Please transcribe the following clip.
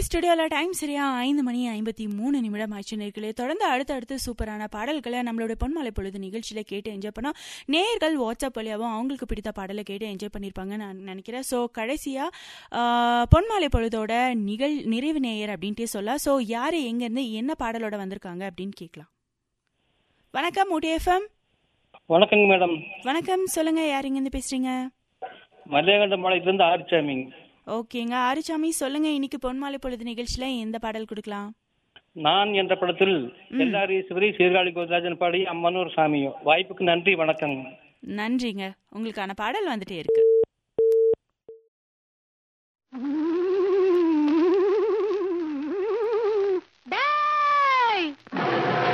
ஸ்டுடியோவில் டைம் சரியா ஐந்து மணி ஐம்பத்தி மூணு நிமிடம் ஆச்சு நேர்களே தொடர்ந்து அடுத்தடுத்து சூப்பரான பாடல்களை நம்மளோட பொன்மலை பொழுது நிகழ்ச்சியில் கேட்டு என்ஜாய் பண்ணோம் நேர்கள் வாட்ஸ்அப் வழியாகவும் அவங்களுக்கு பிடித்த பாடலை கேட்டு என்ஜாய் பண்ணியிருப்பாங்கன்னு நான் நினைக்கிறேன் ஸோ கடைசியாக பொன்மாலை பொழுதோட நிகழ் நிறைவு நேயர் அப்படின்ட்டே சொல்லலாம் ஸோ யார் எங்கேருந்து என்ன பாடலோட வந்திருக்காங்க அப்படின்னு கேட்கலாம் வணக்கம் ஊட்டிஎஃப்எம் வணக்கங்க மேடம் வணக்கம் சொல்லுங்க யார் இங்கேருந்து பேசுறீங்க மல்லியகண்ட பாளையத்துலேருந்து ஆரிச்சாமிங்க ஓகேங்க ஆரிச்சாமி சொல்லுங்க இன்னைக்கு பொன்மாலை பொழுது நிகழ்ச்சியில எந்த பாடல் கொடுக்கலாம் நான் என்ற படத்தில் எல்லாரி சிவரி சீர்காழி கோதராஜன் பாடி அம்மனூர் சாமியும் வாய்ப்புக்கு நன்றி வணக்கங்க நன்றிங்க உங்களுக்கான பாடல் வந்துட்டே இருக்கு